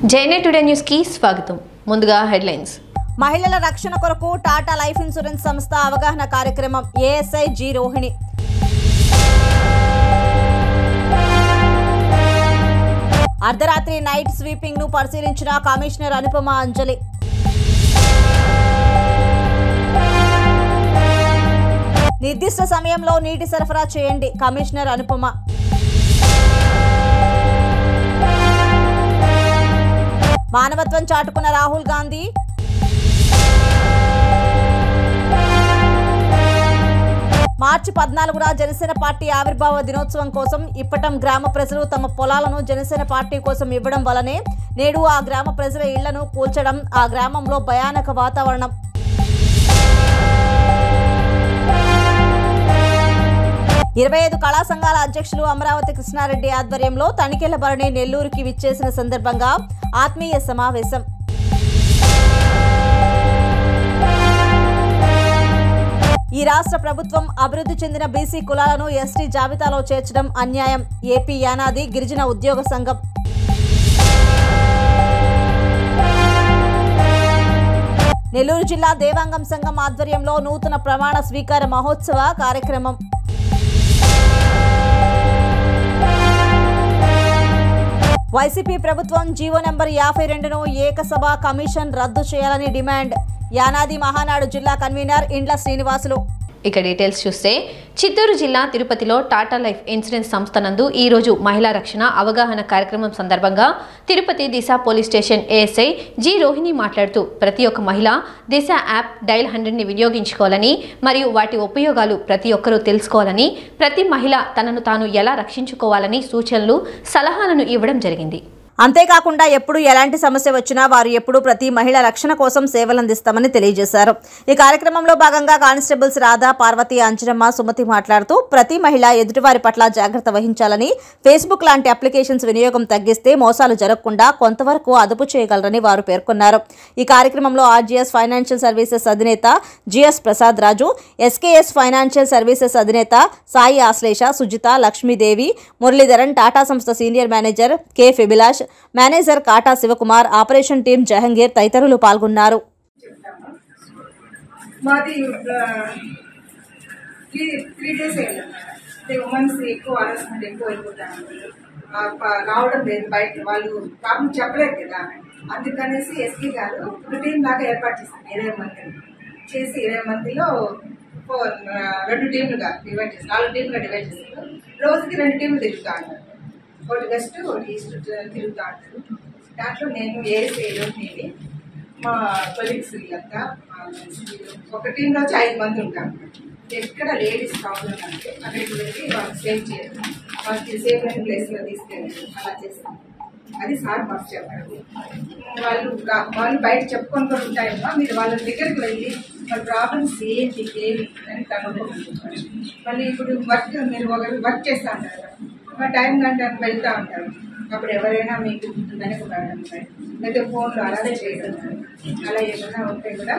JNA today న్యూస్కి స్వాగతం ముందుగా హెడ్లైన్స్ మహిళల రక్షణ కొరకు టాటా లైఫ్ ఇన్సూరెన్స్ సంస్థ అవగాహన కార్యక్రమం ఏఎస్ఐ జి రోహిణి అర్ధరాత్రి నైట్ స్వీపింగ్ ను పరిశీలించిన కమిషనర్ అనుపమ అంజలి నిర్దిష్ట సమయంలో నీటి సరఫరా చేయండి కమిషనర్ అనుపమ మానవత్వం చాటుకున్న రాహుల్ గాంధీ మార్చి పద్నాలుగున జనసేన పార్టీ ఆవిర్భావ దినోత్సవం కోసం ఇప్పటం గ్రామ ప్రజలు తమ పొలాలను జనసేన పార్టీ కోసం ఇవ్వడం వలనే నేడు ఆ గ్రామ ప్రజల ఇళ్లను కూల్చడం ఆ గ్రామంలో భయానక వాతావరణం ఇరవై ఐదు కళా సంఘాల అధ్యక్షులు అమరావతి కృష్ణారెడ్డి ఆధ్వర్యంలో తనిఖీల భరణి నెల్లూరుకి విచ్చేసిన సందర్భంగా ఆత్మీయ సమావేశం ఈ రాష్ట్ర ప్రభుత్వం అభివృద్ధి చెందిన బీసీ కులాలను ఎస్టీ జాబితాలో చేర్చడం అన్యాయం ఏపీ యానాది గిరిజన ఉద్యోగ సంఘం నెల్లూరు జిల్లా దేవాంగం సంఘం ఆధ్వర్యంలో నూతన ప్రమాణ స్వీకార మహోత్సవ కార్యక్రమం వైసీపీ ప్రభుత్వం జీవో నెంబర్ యాభై రెండును ఏకసభ కమిషన్ రద్దు చేయాలని డిమాండ్ యానాది మహానాడు జిల్లా కన్వీనర్ ఇండ్ల శ్రీనివాసులు ఇక డీటెయిల్స్ చూస్తే చిత్తూరు జిల్లా తిరుపతిలో టాటా లైఫ్ ఇన్సూరెన్స్ సంస్థ నందు ఈ రోజు మహిళా రక్షణ అవగాహన కార్యక్రమం సందర్భంగా Tirupati Disha police station ASI G Rohini మాట్లాడుతూ ప్రతి ఒక్క మహిళ దిశ యాప్ డైల్ హండ్రెడ్ని వినియోగించుకోవాలని మరియు వాటి ఉపయోగాలు ప్రతి ఒక్కరూ తెలుసుకోవాలని ప్రతి మహిళ తనను తాను ఎలా రక్షించుకోవాలని సూచనలు సలహాలను ఇవ్వడం జరిగింది అంతేకాకుండా ఎప్పుడు ఎలాంటి సమస్య వచ్చినా వారు ఎప్పుడూ ప్రతి మహిళ రక్షణ కోసం సేవలందిస్తామని తెలియజేశారు ఈ కార్యక్రమంలో భాగంగా కానిస్టేబుల్స్ రాధా పార్వతి అంజనమ్మ సుమతి మాట్లాడుతూ ప్రతి మహిళ ఎదుటివారి పట్ల జాగ్రత్త వహించాలని ఫేస్బుక్ లాంటి అప్లికేషన్స్ వినియోగం తగ్గిస్తే మోసాలు జరగకుండా కొంతవరకు అదుపు చేయగలరని వారు పేర్కొన్నారు ఈ కార్యక్రమంలో ఆర్జీఎస్ ఫైనాన్షియల్ సర్వీసెస్ అధినేత GS Prasad Raju SKS financial services అధినేత సాయి ఆశ్లేష సుజిత లక్ష్మీదేవి మురళీధరన్ టాటా సంస్థ senior manager K Febilash manager Kata Sivakumar operation team Jahangir తదితరులు పాల్గొన్నారు మాది త్రీ త్రీ డేస్ అంటే ఉమెన్స్ ఎక్కువ హరాస్మెంట్ ఎక్కువ అయిపోతాను ఆ, ప- రావడం లేదు బయట వాళ్ళు ప్రాబ్లం చెప్పలేరు కదా అందుకనేసి ఎస్పీ గారు ఒక టీం లాగా ఏర్పాటు చేశారు ఇరవై మందిని చేసి ఇరవై మందిలో ఫోర్ ఆ, రెండు టీంలుగా డివైడ్ చేసి నాలుగు టీంలుగా డివైడ్ చేశారు రోజుకి రెండు టీంలు తిరుగుతా ఉంటారు ఒకటి వెస్ట్ ఒకటి ఈస్ట్ తిరుగుతా ఉంటారు దాంట్లో నేను ఏసీ నేను మా కొలీగ్స్ వీళ్ళంతా మా వీళ్ళు ఒక టీంలో వచ్చి ఐదు మంది ఉంటాం ఎక్కడ లేడీస్ ప్రాబ్లం అంటే అక్కడికి వెళ్ళి వాళ్ళకి సేవ్ చేయడం వాళ్ళకి సేఫ్ అయిన ప్లేస్లో తీసుకెళ్ళి అలా చేస్తాం అది సార్ మాకు చెప్పారు వాళ్ళు రా- వాళ్ళు బయట చెప్పుకొని కూడా ఉంటాయమ్మా మీరు వాళ్ళ దగ్గరికి వెళ్ళి వాళ్ళ ప్రాబ్లమ్స్ ఏంటి ఏమి అని కనుక్కోమంటారు మళ్ళీ ఇప్పుడు వర్క్ మీరు ఒకరు వర్క్ చేస్తా ఉంటారు కదా ఒక టైం గంట వెళ్తా ఉంటారు అప్పుడు ఎవరైనా మీకు వెనకబడడం కానీ లేకపోతే ఫోన్లో అలాగే చేయడం కానీ అలా ఏమైనా ఉంటే కూడా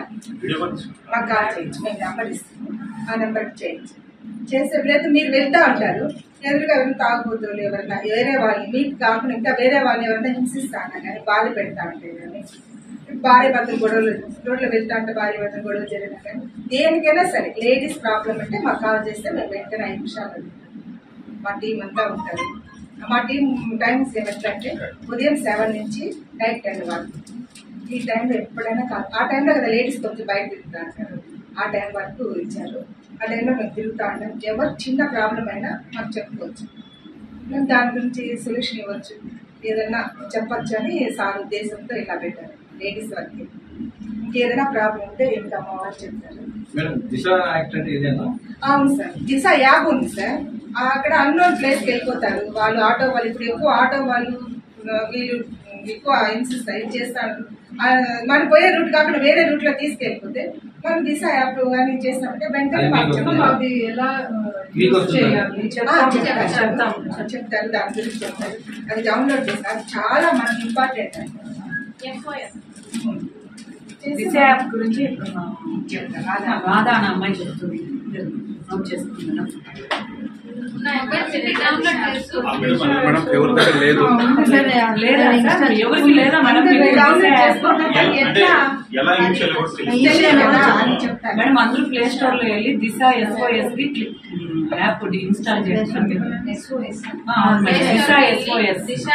మాకు కాల్ చేయొచ్చు మేము నెంబర్ ఇస్తాము ఆ నెంబర్కి చేయొచ్చు చేసే లేదు మీరు వెళ్తా ఉంటారు ఎదురుగా ఎవరైనా తాగుబోతులు ఎవరైనా వేరే వాళ్ళు మీకు కాకుండా ఇంకా వేరే వాళ్ళు ఎవరైనా హింసిస్తా ఉన్నా కానీ బాధ పెడతా ఉంటారు కానీ భార్య భర్తలు గొడవలు రోడ్లు వెళ్తా ఉంటే భార్య భర్తలు గొడవలు జరిగినా కానీ దేనికైనా సరే లేడీస్ ప్రాబ్లం అంటే మాకు కాల్ చేస్తే మేము వెంటనే ఐదు నిమిషాలు మా టీం అంతా ఉంటారు మా టీం టైమ్స్ ఏమిటంటే ఉదయం సెవెన్ నుంచి నైట్ టెన్ వరకు ఈ టైంలో ఎప్పుడైనా కాదు ఆ టైంలో కదా లేడీస్ కొంచెం బయట తిరుగుతా ఉంటారు ఆ టైం వరకు ఇచ్చారు ఆ టైంలో మేము తిరుగుతూ ఉంటాం ఎవరు చిన్న ప్రాబ్లం అయినా మాకు చెప్పుకోవచ్చు మేము దాని గురించి సొల్యూషన్ ఇవ్వచ్చు ఏదైనా చెప్పొచ్చు అని సార్ ఉద్దేశంతో ఇలా పెట్టారు లేడీస్ వరకు ఇంకేదైనా ప్రాబ్లం ఉంటే ఏంటి అమ్మవారు చెప్తారు మేడం దిశ యాక్ట్ అంటే ఇదేనా అవును సార్ దిశ యాప్ ఉంది సార్ ఆ అక్కడ అన్నోన్ ప్లేస్కి వెళ్ళిపోతారు వాళ్ళు ఆటో వాళ్ళు ఇప్పుడు ఎక్కువ ఆటో వాళ్ళు ఆ, వీళ్ళు ఎక్కువ ఇన్సిస్ట్ ఇది చేస్తారు ఆ, మనం పోయే రూట్ కాకుండా వేరే రూట్ లో తీసుకెళ్ళిపోతే మనం దిశ యాప్ కానీ చేస్తామంటే వెంటనే అది మాకు మీకు చెప్పండి. వస్తుందా? అది ఎలా మీకు వస్తుందా? ఆ, చెప్తారు చెప్తారు దాని గురించి చెప్తారు అది డౌన్లోడ్ చేస్తారు చాలా మనకి ఇంపార్టెంట్ దిశ యాప్ గురించి ఇప్పుడు మా చెప్తారు రాధా రాధా అనే అమ్మాయి చెప్తుంది నోట్ చేసుకుంటున్నాం మేడం ఎవరి దగ్గర లేదు లేదా సార్ ఎవరికి లేదా మేడం మీకు డౌన్లోడ్ తెలిసే చేసుకోవడానికి అంటే ఎట్లా ఎలా యూజ్ చేయాలో కూడా తెలియదు. తెలియదు కదా అని చెప్తాను మేడం అందరూ ప్లే స్టోర్ లో వెళ్ళి దిశ ఎస్ఓఎస్ కి క్లిక్ యాప్ ఇన్స్టాల్ చేసుకోండి ఆ, అవును మేడం దిశ ఎస్ఓఎస్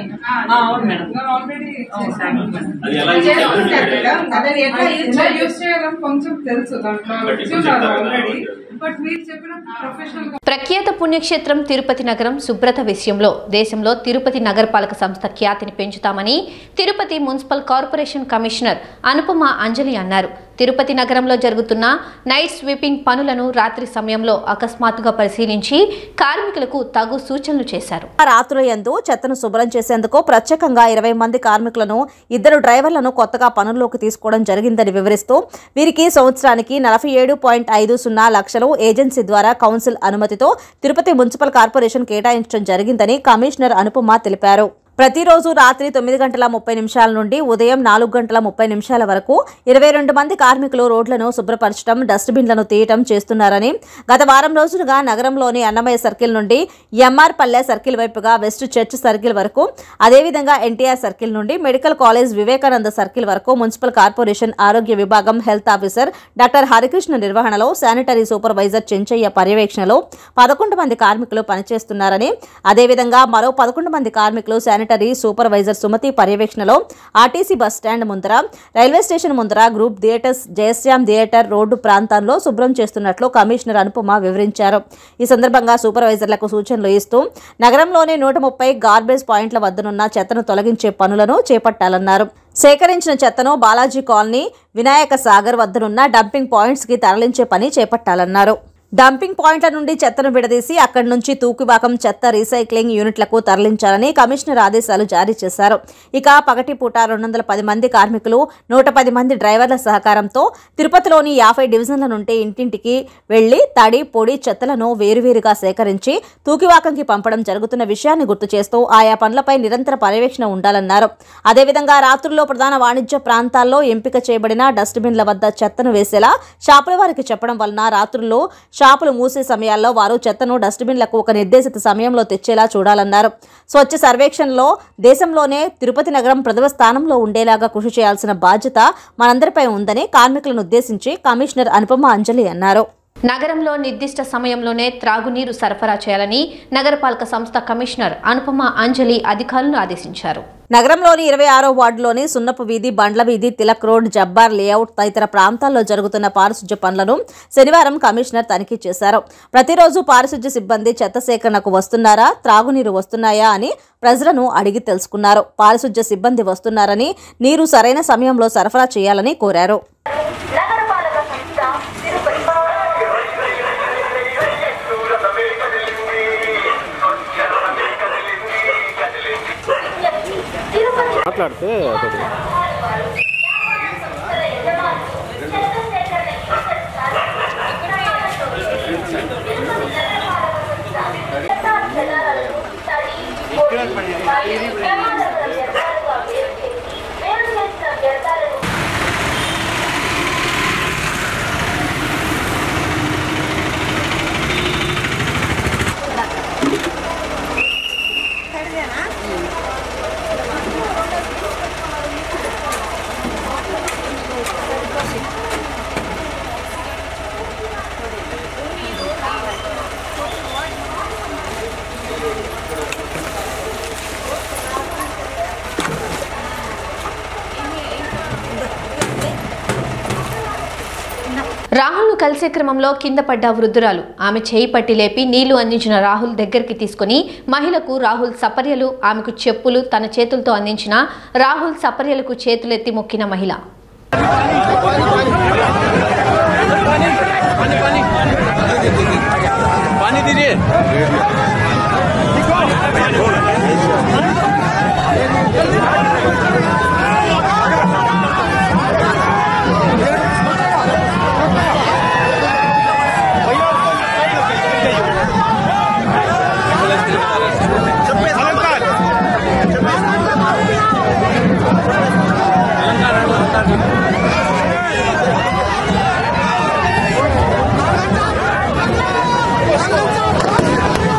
అవును మేడం ఆల్రెడీ అవును, థాంక్యూ మేడం అది ఎలా యూజ్ చేయాలో చేసుకుంటారు తెలియదు. మేడం అదే ఎట్లా యూజ్ ఎట్లా చేయాలి యూజ్ చేయాలని కొంచెం తెలుసు దాంట్లో బట్ ఇప్పుడు చూడాలి చెప్తారు ఆల్రెడీ కదా. బట్ మీరు చెప్పిన ప్రొఫెషనల్ ప్రఖ్యాత పుణ్యక్షేత్రం తిరుపతి నగరం శుభ్రత విషయంలో దేశంలో తిరుపతి నగరపాలక సంస్థ ఖ్యాతిని పెంచుతామని Tirupati municipal corporation commissioner Anupama Anjali అన్నారు తిరుపతి నగరంలో జరుగుతున్న నైట్ స్వీపింగ్ పనులను రాత్రి సమయంలో అకస్మాత్తుగా పరిశీలించి కార్మికులకు తగు సూచనలు చేశారు రాత్రుల యందు చెత్తను శుభ్రం చేసేందుకు ప్రత్యేకంగా ఇరవై మంది కార్మికులను ఇద్దరు డ్రైవర్లను కొత్తగా పనుల్లోకి తీసుకోవడం జరిగిందని వివరిస్తూ వీరికి సంవత్సరానికి నలభై ఏడు పాయింట్ ఐదు సున్నా లక్షలు ఏజెన్సీ ద్వారా కౌన్సిల్ అనుమతితో తిరుపతి మున్సిపల్ కార్పొరేషన్ కేటాయించడం జరిగిందని కమిషనర్ అనుపమ తెలిపారు ప్రతిరోజు రాత్రి తొమ్మిది గంటల ముప్పై నిమిషాల నుండి ఉదయం నాలుగు గంటల ముప్పై నిమిషాల వరకు ఇరవై రెండు మంది కార్మికులు రోడ్లను శుభ్రపరచడం డస్ట్బిన్లను తీయటం చేస్తున్నారని గత వారం రోజులుగా నగరంలోని అన్నమయ్య సర్కిల్ నుండి ఎంఆర్ పల్లె సర్కిల్ వైపుగా వెస్ట్ చర్చ్ సర్కిల్ వరకు అదేవిధంగా ఎన్టీఆర్ సర్కిల్ నుండి మెడికల్ కాలేజ్ వివేకానంద సర్కిల్ వరకు మున్సిపల్ కార్పొరేషన్ ఆరోగ్య విభాగం హెల్త్ ఆఫీసర్ డాక్టర్ హరికృష్ణ నిర్వహణలో శానిటరీ సూపర్వైజర్ చెంచయ్య పర్యవేక్షణలో పదకొండు మంది కార్మికులు పనిచేస్తున్నారని అదేవిధంగా మరో పదకొండు మంది కార్మికులు శానిటరీ సూపర్వైజర్ సుమతి పర్యవేక్షణలో ఆర్టీసీ బస్ స్టాండ్ ముందర రైల్వే స్టేషన్ ముందర group theatres Jayashyam theatre road ప్రాంతాల్లో శుభ్రం చేస్తున్నట్లు కమిషనర్ అనుపమ వివరించారు ఈ సందర్భంగా సూపర్వైజర్లకు సూచనలు ఇస్తూ నగరంలోని నూట ముప్పై గార్బేజ్ పాయింట్ల వద్దనున్న చెత్తను తొలగించే పనులను చేపట్టాలన్నారు సేకరించిన చెత్తను బాలాజీ కాలనీ వినాయక సాగర్ వద్దనున్న డంపింగ్ పాయింట్స్ కి తరలించే పని చేపట్టాలన్నారు డంపింగ్ పాయింట్ల నుండి చెత్తను విడదీసి అక్కడి నుంచి తూకివాకం చెత్త రీసైక్లింగ్ యూనిట్లకు తరలించాలని కమిషనర్ ఆదేశాలు జారీ చేశారు ఇక పగటిపూట రెండు వందల పది మంది కార్మికులు నూట పది మంది డ్రైవర్ల సహకారంతో తిరుపతిలోని యాభై డివిజన్ల నుండి ఇంటింటికి వెళ్లి తడి పొడి చెత్తలను వేరువేరుగా సేకరించి తూకివాకంకి పంపడం జరుగుతున్న విషయాన్ని గుర్తు చేస్తూ ఆయా పనులపై నిరంతర పర్యవేక్షణ ఉండాలన్నారు అదేవిధంగా రాత్రుల్లో ప్రధాన వాణిజ్య ప్రాంతాల్లో ఎంపిక చేయబడిన డస్ట్బిన్ల వద్ద చెత్తను వేసేలా షాపుల వారికి చెప్పడం వలన రాత్రుల్లో షాపులు మూసే సమయాల్లో వారు చెత్తను డస్ట్బిన్లకు ఒక నిర్దేశిత సమయంలో తెచ్చేలా చూడాలన్నారు స్వచ్ఛ సర్వేక్షణలో దేశంలోనే తిరుపతి నగరం ప్రథమ స్థానంలో ఉండేలాగా కృషి చేయాల్సిన బాధ్యత మనందరిపై ఉందని కార్మికులను ఉద్దేశించి కమిషనర్ అనుపమ అంజలి అన్నారు నగరంలో నిర్దిష్ట సమయంలోనే త్రాగునీరు సరఫరా చేయాలని నగరపాలక సంస్థ కమిషనర్ అనుపమ అంజలి అధికారులను ఆదేశించారు నగరంలోని ఇరవై ఆరో వార్డులోని సున్నపు వీధి బండ్ల వీధి తిలక్ రోడ్ జబ్బార్ లేఅవుట్ తదితర ప్రాంతాల్లో జరుగుతున్న పారిశుధ్య పనులను శనివారం కమిషనర్ తనిఖీ చేశారు ప్రతిరోజు పారిశుధ్య సిబ్బంది చెత్త సేకరణకు వస్తున్నారా త్రాగునీరు వస్తున్నాయా అని ప్రజలను అడిగి తెలుసుకున్నారు పారిశుధ్య సిబ్బంది వస్తున్నారని నీరు సరైన సమయంలో సరఫరా చేయాలని కోరారు మాట్లాడితే ఒకటి రాహుల్ను కలిసే క్రమంలో కింద పడ్డ వృద్ధురాలు ఆమె చేయి పట్టి లేపి నీళ్లు అందించిన రాహుల్ దగ్గరికి తీసుకుని మహిళకు రాహుల్ సపర్యలు ఆమెకు చెప్పులు తన చేతులతో అందించిన రాహుల్ సపర్యలకు చేతులెత్తి మొక్కిన మహిళ ¡Vamos!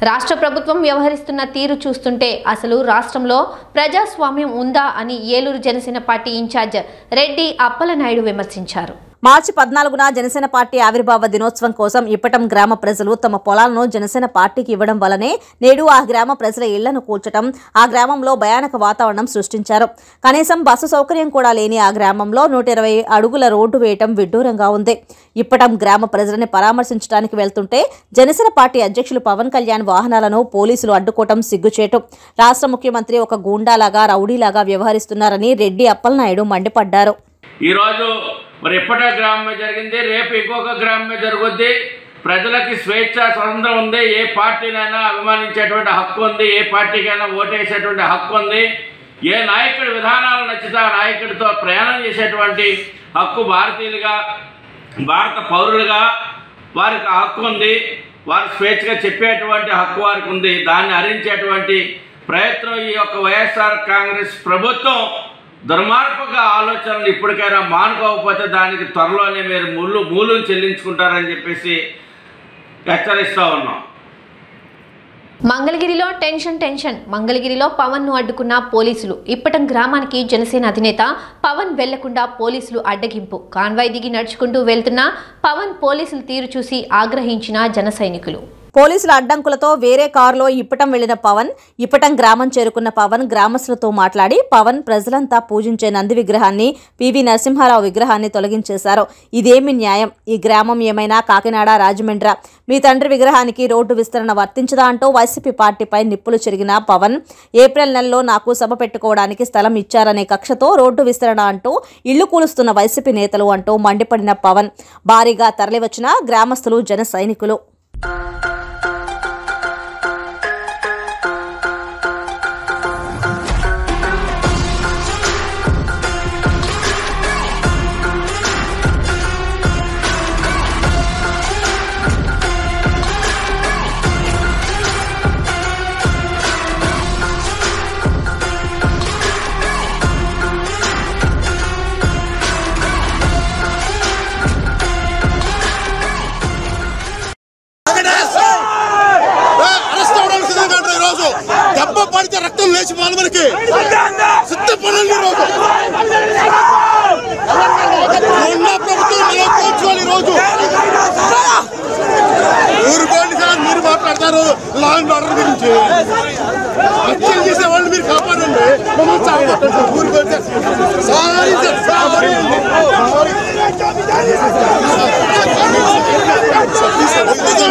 రాష్ట్ర ప్రభుత్వం వ్యవహరిస్తున్న తీరు చూస్తుంటే అసలు రాష్ట్రంలో ప్రజాస్వామ్యం ఉందా అని ఏలూరు జనసేన పార్టీ ఇన్ఛార్జ్ రెడ్డి అప్పలనాయుడు విమర్శించారు మార్చి పద్నాలుగున జనసేన పార్టీ ఆవిర్భావ దినోత్సవం కోసం ఇప్పటం గ్రామ ప్రజలు తమ పొలాలను జనసేన పార్టీకి ఇవ్వడం వల్లనే నేడు ఆ గ్రామ ప్రజల ఇళ్లను కూల్చడం ఆ గ్రామంలో భయానక వాతావరణం సృష్టించారు కనీసం బస్సు సౌకర్యం కూడా లేని ఆ గ్రామంలో నూట ఇరవై అడుగుల రోడ్డు వేయటం విడ్డూరంగా ఉంది ఇప్పటం గ్రామ ప్రజలని పరామర్శించడానికి వెళ్తుంటే జనసేన పార్టీ అధ్యక్షులు పవన్ కళ్యాణ్ వాహనాలను పోలీసులు అడ్డుకోవటం సిగ్గుచేటు రాష్ట్ర ముఖ్యమంత్రి ఒక గూండాలాగా రౌడీలాగా వ్యవహరిస్తున్నారని రెడ్డి అప్పలనాయుడు మండిపడ్డారు ఈరోజు మరి ఇప్పటి గ్రామమే జరిగింది రేపు ఇంకొక గ్రామమే జరుగుద్ది ప్రజలకి స్వేచ్ఛ స్వతంత్రం ఉంది ఏ పార్టీనైనా అభిమానించేటువంటి హక్కు ఉంది ఏ పార్టీకైనా ఓటేసేటువంటి హక్కు ఉంది ఏ నాయకుడి విధానాలు నచ్చితే ఆ నాయకుడితో ప్రయాణం చేసేటువంటి హక్కు భారతీయులుగా భారత పౌరులుగా వారికి ఆ హక్కు ఉంది వారు స్వేచ్ఛగా చెప్పేటువంటి హక్కు వారికి ఉంది దాన్ని హరించేటువంటి ప్రయత్నం ఈ యొక్క వైఎస్ఆర్ కాంగ్రెస్ ప్రభుత్వం దుర్మార్గక ఆలోచనలు ఇప్పటికైనా మానుకోకపోతే దానికి త్వరలోనే మీరు ముళ్ళు మూలు చెల్లించుకుంటారని చెప్పేసి హెచ్చరిస్తూ ఉన్నాం మంగళగిరిలో టెన్షన్ టెన్షన్ మంగళగిరిలో పవన్ ను అడ్డుకున్న పోలీసులు ఇప్పటం గ్రామానికి జనసేన అధినేత పవన్ వెళ్లకుండా పోలీసులు అడ్డగింపు కాన్వాయ్ దిగి నడుచుకుంటూ వెళ్తున్న పవన్ పోలీసులు తీరు చూసి ఆగ్రహించిన జన సైనికులు పోలీసుల అడ్డంకులతో వేరే కారులో ఇప్పటం వెళ్లిన పవన్ ఇప్పటం గ్రామం చేరుకున్న పవన్ గ్రామస్తులతో మాట్లాడి పవన్ ప్రజలంతా పూజించే నంది విగ్రహాన్ని పివి నరసింహారావు విగ్రహాన్ని తొలగించేశారు ఇదేమి న్యాయం ఈ గ్రామం ఏమైనా కాకినాడ రాజమండ్రి మీ తండ్రి విగ్రహానికి రోడ్డు విస్తరణ వర్తించదా అంటూ వైసీపీ పార్టీపై నిప్పులు చెరిగిన పవన్ ఏప్రిల్ నెలలో నాకు సభ పెట్టుకోవడానికి స్థలం ఇచ్చారనే కక్షతో రోడ్డు విస్తరణ అంటూ ఇళ్లు కూలుస్తున్న వైసీపీ నేతలు అంటూ మండిపడిన పవన్ భారీగా తరలివచ్చిన గ్రామస్తులు జన సైనికులు అరెస్ట్ అవ్వడానికి సిద్ధంగా ఉంటారు ఈరోజు దెబ్బ పడితే రక్తం లేచి మాల మనకి సిద్ధపడండి ఈరోజు ఉన్న ప్రభుత్వం మనం కూర్చోవాలి ఈరోజు ఊరుకోండి సార్ మీరు మాట్లాడతారు లా అండ్ ఆర్డర్ గురించి హత్యలు చేసే వాళ్ళు మీరు కాపాడండి మమ్మల్ని చావగొట్టండి సార్. ఊరుకోండి సార్. సారీ సార్ సారీ అండి. సారీ.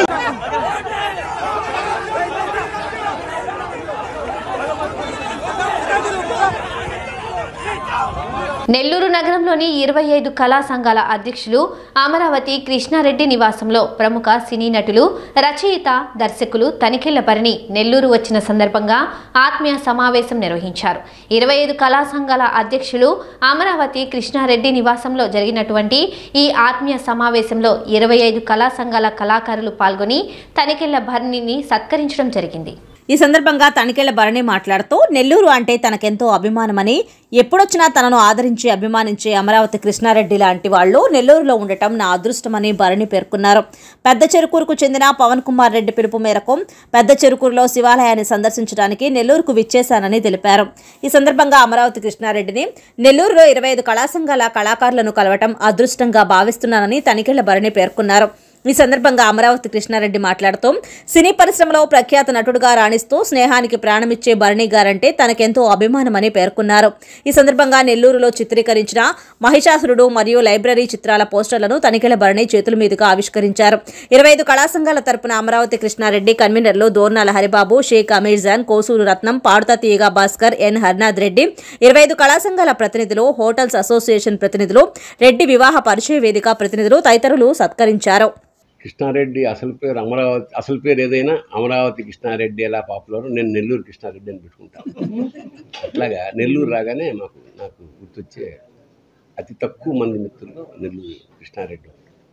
నెల్లూరు నగరంలోని ఇరవై ఐదు కళా సంఘాల అధ్యక్షులు అమరావతి కృష్ణారెడ్డి నివాసంలో ప్రముఖ సినీ నటులు రచయిత దర్శకులు తనిఖీల భరణి నెల్లూరు వచ్చిన సందర్భంగా ఆత్మీయ సమావేశం నిర్వహించారు ఇరవై ఐదు కళా సంఘాల అధ్యక్షులు అమరావతి కృష్ణారెడ్డి నివాసంలో జరిగినటువంటి ఈ ఆత్మీయ సమావేశంలో ఇరవై ఐదు కళా సంఘాల కళాకారులు పాల్గొని తనిఖీల భరణిని సత్కరించడం జరిగింది ఈ సందర్భంగా తనికెళ్ల భరణి మాట్లాడుతూ నెల్లూరు అంటే తనకెంతో అభిమానమని ఎప్పుడొచ్చినా తనను ఆదరించి అభిమానించే అమరావతి కృష్ణారెడ్డి లాంటి వాళ్ళు నెల్లూరులో ఉండటం నా అదృష్టమని భరణి పేర్కొన్నారు పెద్ద చెరుకూరుకు చెందిన పవన్ కుమార్ రెడ్డి పిలుపు మేరకు పెద్ద చెరుకూరులో శివాలయాన్ని సందర్శించడానికి నెల్లూరుకు విచ్చేశానని తెలిపారు ఈ సందర్భంగా అమరావతి కృష్ణారెడ్డిని నెల్లూరులో ఇరవై ఐదు కళా సంఘాల కళాకారులను కలవటం అదృష్టంగా భావిస్తున్నానని తనికెళ్ల భరణి పేర్కొన్నారు ఈ సందర్భంగా అమరావతి కృష్ణారెడ్డి మాట్లాడుతూ సినీ పరిశ్రమలో ప్రఖ్యాత నటుడుగా రాణిస్తూ స్నేహానికి ప్రాణమిచ్చే భరణి గారంటే తనకెంతో అభిమానమని పేర్కొన్నారు ఈ సందర్భంగా నెల్లూరులో చిత్రీకరించిన మహిషాసురుడు మరియు లైబ్రరీ చిత్రాల పోస్టర్లను తనిఖీల భరణి చేతుల మీదుగా ఆవిష్కరించారు ఇరవై ఐదు కళా సంఘాల తరపున అమరావతి కృష్ణారెడ్డి కన్వీనర్లు దోర్నాల హరిబాబు షేక్ అమీర్జాన్ కోసూరు రత్నం పాడుతా తీయగా భాస్కర్ ఎన్ హర్నాథ్ రెడ్డి ఇరవై ఐదు కళా సంఘాల ప్రతినిధులు హోటల్స్ అసోసియేషన్ ప్రతినిధులు రెడ్డి వివాహ పరిచయ వేదిక ప్రతినిధులు తదితరులు సత్కరించారు కృష్ణారెడ్డి అసలు పేరు అమరావతి అసలు పేరు ఏదైనా అమరావతి కృష్ణారెడ్డి ఎలా పాపులర్ నేను నెల్లూరు కృష్ణారెడ్డి అని పెట్టుకుంటాను అట్లాగా నెల్లూరు రాగానే మాకు నాకు గుర్తొచ్చే అతి తక్కువ మంది మిత్రులు నెల్లూరు కృష్ణారెడ్డి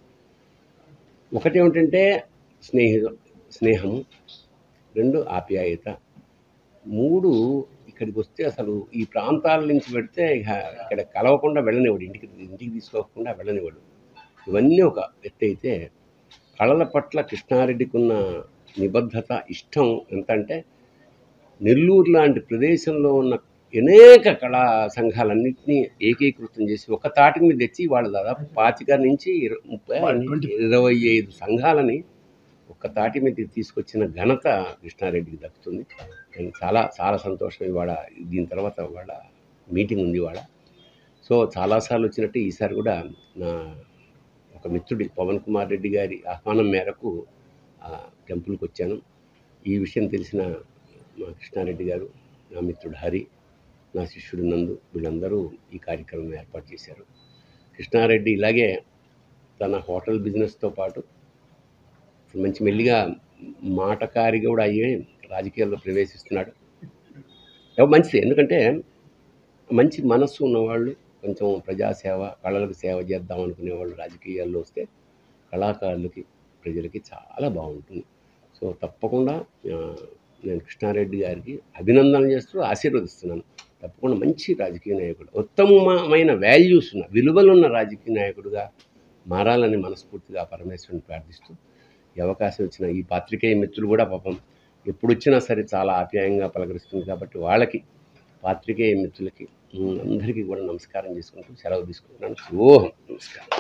ఒకటి ఏమిటంటే స్నేహ స్నేహము రెండు ఆప్యాయత మూడు ఇక్కడికి వస్తే అసలు ఈ ప్రాంతాల నుంచి పెడితే ఇక ఇక్కడ కలవకుండా వెళ్ళనివాడు ఇంటికి ఇంటికి తీసుకోకుండా వెళ్ళనివాడు ఇవన్నీ ఒక ఎత్తు అయితే కళల పట్ల కృష్ణారెడ్డికి ఉన్న నిబద్ధత ఇష్టం ఎంత అంటే నెల్లూరు లాంటి ప్రదేశంలో ఉన్న అనేక కళా సంఘాలన్నింటినీ ఏకీకృతం చేసి ఒక తాటి మీద తెచ్చి వాళ్ళు దాదాపు పాతిక నుంచి ఇర- ముప్పై ఇరవై ఐదు సంఘాలని ఒక్క తాటి మీద తీసుకొచ్చిన ఘనత కృష్ణారెడ్డికి దక్కుతుంది నేను చాలా చాలా సంతోషం ఇవాళ దీని తర్వాత వాళ్ళ మీటింగ్ ఉంది ఇవాళ సో చాలాసార్లు వచ్చినట్టు ఈసారి కూడా నా ఒక మిత్రుడి పవన్ కుమార్ రెడ్డి గారి ఆహ్వానం మేరకు ఆ టెంపుల్కి వచ్చాను ఈ విషయం తెలిసిన మా కృష్ణారెడ్డి గారు నా మిత్రుడు హరి నా శిష్యుడు నందు వీళ్ళందరూ ఈ కార్యక్రమం ఏర్పాటు చేశారు కృష్ణారెడ్డి ఇలాగే తన హోటల్ బిజినెస్తో పాటు మంచి మెల్లిగా మాటకారిగా కూడా అయ్యే రాజకీయాల్లో ప్రవేశిస్తున్నాడు ఎవ- మంచిది ఎందుకంటే మంచి మనస్సు ఉన్నవాళ్ళు కొంచెం ప్రజాసేవ కళలకు సేవ చేద్దాం అనుకునే వాళ్ళు రాజకీయాల్లో వస్తే కళాకారులకి ప్రజలకి చాలా బాగుంటుంది సో తప్పకుండా ఆ, నేను కృష్ణారెడ్డి గారికి అభినందన చేస్తూ ఆశీర్వదిస్తున్నాను తప్పకుండా మంచి రాజకీయ నాయకుడు ఉత్తమమైన వాల్యూస్ ఉన్న విలువలున్న రాజకీయ నాయకుడుగా మారాలని మనస్ఫూర్తిగా పరమేశ్వరుని ప్రార్థిస్తూ ఈ అవకాశం ఇచ్చిన ఈ పాత్రికేయ మిత్రులు కూడా పాపం ఎప్పుడు వచ్చినా సరే చాలా ఆప్యాయంగా పలకరిస్తుంది కాబట్టి వాళ్ళకి పాత్రికేయ మిత్రులకి ఉమ్, అందరికీ కూడా నమస్కారం చేసుకుంటూ సెలవు తీసుకుంటున్నాను ఓహం నమస్కారం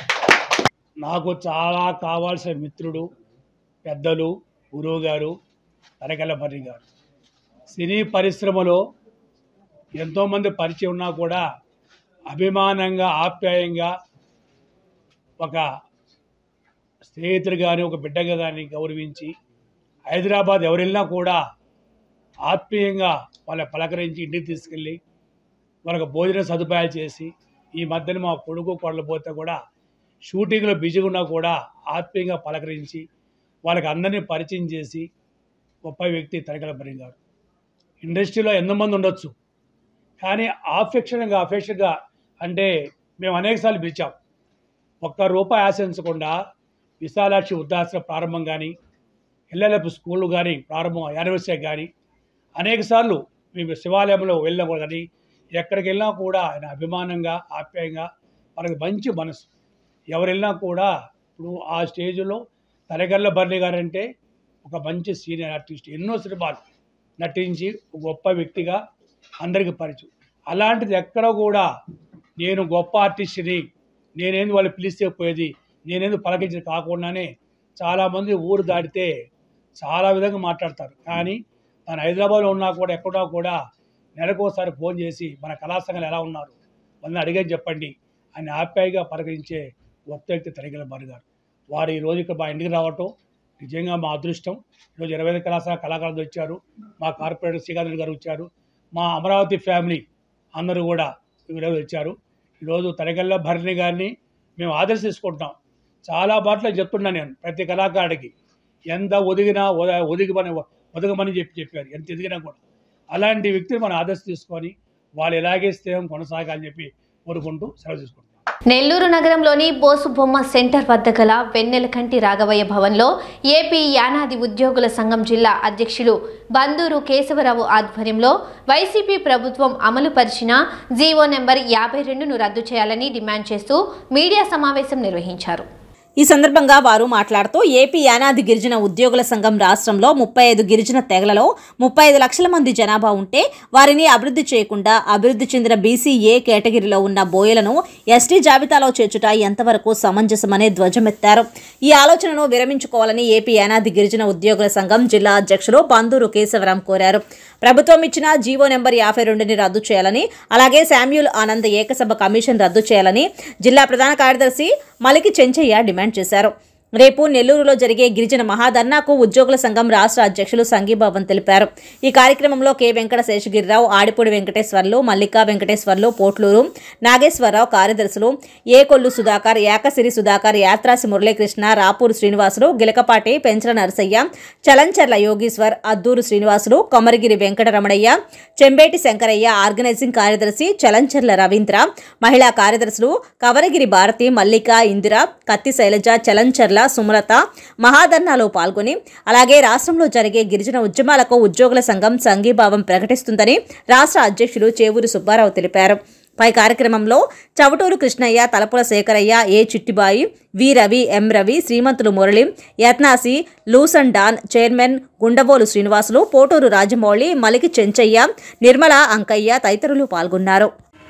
నాకు చాలా కావాల్సిన మిత్రుడు పెద్దలు గురువు గారు తరగలపర్రి గారు సినీ పరిశ్రమలో ఎంతోమంది పరిచయం ఉన్నా కూడా అభిమానంగా ఆప్యాయంగా ఒక స్నేహితుడు కానీ ఒక బిడ్డగా కానీ గౌరవించి హైదరాబాద్ ఎవరెళ్ళినా కూడా ఆత్మీయంగా వాళ్ళ పలకరించి ఇంటికి తీసుకెళ్ళి వాళ్ళకి భోజన సదుపాయాలు చేసి ఈ మధ్యన మా కొడుకు కొడలు పోతే కూడా షూటింగ్లో బిజీగా ఉన్నా కూడా ఆత్మీయంగా పలకరించి వాళ్ళకి అందరినీ పరిచయం చేసి గొప్ప వ్యక్తి తరగలపరి గారు ఇండస్ట్రీలో ఎంతమంది ఉండొచ్చు కానీ ఆఫెక్షన్గా అఫెక్షన్గా అంటే మేము అనేకసార్లు పిలిచాం ఒక్క రూపాయి ఆశించకుండా విశాలాక్షి వృద్ధాశ్రమ ప్రారంభం కానీ ఎల్ఎల్ఎఫ్ స్కూల్ కానీ ప్రారంభం యానివర్సరీ కానీ అనేకసార్లు మేము శివాలయంలో వెళ్ళినా కూడా కానీ ఎక్కడికి వెళ్ళినా కూడా ఆయన అభిమానంగా ఆప్యాయంగా మనకు మంచి మనసు ఎవరు వెళ్ళినా కూడా ఇప్పుడు ఆ స్టేజ్లో తలగల్ల బర్ణి గారు అంటే ఒక మంచి సీనియర్ ఆర్టిస్ట్ ఎన్నో సినిమాలు నటించి ఒక గొప్ప వ్యక్తిగా అందరికీ పరిచయం అలాంటిది ఎక్కడ కూడా నేను గొప్ప ఆర్టిస్ట్ని నేనేంది వాళ్ళు పిలిస్తే పోయేది నేనేంది పలకించి కాకుండానే చాలామంది ఊరు దాటితే చాలా విధంగా మాట్లాడతారు కానీ తను హైదరాబాద్లో ఉన్నా కూడా ఎక్కడా కూడా నెలకోసారి ఫోన్ చేసి మన కళా సంఘాలు ఎలా ఉన్నారు వాళ్ళని అడిగని చెప్పండి అని ఆప్యాయంగా పలకరించే గొప్ప వ్యక్తి తరిగల బారు గారు వారు ఈ రోజు ఇక్కడ మా ఇంటికి రావటం నిజంగా మా అదృష్టం ఈరోజు ఇరవై ఐదు కళాశాల కళాకారులు వచ్చారు మా కార్పొరేటర్ శ్రీకాంత్ గారు వచ్చారు మా అమరావతి ఫ్యామిలీ అందరూ కూడా ఈరోజు వచ్చారు ఈరోజు తరగల్ల భరణి గారిని మేము ఆదర్శించుకుంటున్నాం చాలా బాటలో చెప్తున్నాను నేను ప్రతి కళాకారుడికి ఎంత ఒదిగినా ఒద- ఒదిగమని ఒదగమని చెప్పి చెప్పారు ఎంత ఎదిగినా కూడా అలాంటి వ్యక్తిని మనం ఆదర్శ తీసుకొని వాళ్ళు ఎలాగే స్నేహం కొనసాగాలని చెప్పి కోరుకుంటూ సెలవు తీసుకుంటాం నెల్లూరు నగరంలోని బోసు బొమ్మ సెంటర్ వద్ద గల వెన్నెలకంటి రాఘవయ్య భవన్లో ఏపీ యానాది ఉద్యోగుల సంఘం జిల్లా అధ్యక్షులు బందూరు కేశవరావు ఆధ్వర్యంలో వైసీపీ ప్రభుత్వం అమలు పరిచిన జీవో నెంబర్ యాభై రెండును రద్దు చేయాలని డిమాండ్ చేస్తూ మీడియా సమావేశం నిర్వహించారు ఈ సందర్భంగా వారు మాట్లాడుతూ ఏపీ యానాది గిరిజన ఉద్యోగుల సంఘం రాష్ట్రంలో ముప్పై ఐదు గిరిజన తెగలలో ముప్పై ఐదు లక్షల మంది జనాభా ఉంటే వారిని అభివృద్ధి చేయకుండా అభివృద్ధి చెందిన బీసీ ఏ కేటగిరీలో ఉన్న బోయలను ఎస్టీ జాబితాలో చేర్చుట ఎంతవరకు సమంజసమనే ధ్వజమెత్తారు ఈ ఆలోచనను విరమించుకోవాలని ఏపీ యానాది గిరిజన ఉద్యోగుల సంఘం జిల్లా అధ్యక్షులు పందూరు కేశవరాం కోరారు ప్రభుత్వం ఇచ్చిన జీవో నెంబర్ యాభై రెండుని రద్దు చేయాలని అలాగే శామ్యూల్ ఆనంద్ ఏకసభ కమిషన్ రద్దు చేయాలని జిల్లా ప్రధాన కార్యదర్శి మలికి చెంచయ్య డిమాండ్ చేశారు రేపు నెల్లూరులో జరిగే గిరిజన మహాధర్నాకు ఉద్యోగుల సంఘం రాష్ట్ర అధ్యక్షులు సంఘీభావం తెలిపారు ఈ కార్యక్రమంలో కె వెంకట శేషగిరిరావు ఆడిపూడి వెంకటేశ్వర్లు మల్లికా వెంకటేశ్వర్లు పోట్లూరు నాగేశ్వరరావు కార్యదర్శులు ఏ కొల్లు సుధాకర్ యాకసిరి సుధాకర్ యాత్రాసి మురళీకృష్ణ రాపూరు శ్రీనివాసులు గిలకపాటి పెంచల నరసయ్య చలంచర్ల యోగీశ్వర్ అద్దూరు శ్రీనివాసులు కొమరగిరి వెంకటరమణయ్య చెంబేటి శంకరయ్య ఆర్గనైజింగ్ కార్యదర్శి చలంచర్ల రవీంద్ర మహిళా కార్యదర్శులు కవరగిరి భారతి మల్లిక ఇందిర కత్తి శైలజ చలంచర్ల సుమలత మహాధర్నాలో పాల్గొని అలాగే రాష్ట్రంలో జరిగే గిరిజన ఉద్యమాలకు ఉద్యోగుల సంఘం సంఘీభావం ప్రకటిస్తుందని రాష్ట్ర అధ్యక్షులు చేవూరి సుబ్బారావు తెలిపారు పై కార్యక్రమంలో Chavaturu Krishnayya Talapula Sekharayya A Chittibai V Ravi M Ravi Srimanthulu Murali Yatnasi లూసన్ డాన్ చైర్మన్ గుండవోలు శ్రీనివాసులు పోటూరు రాజమౌళి మలికి చెంచయ్య నిర్మల అంకయ్య తదితరులు పాల్గొన్నారు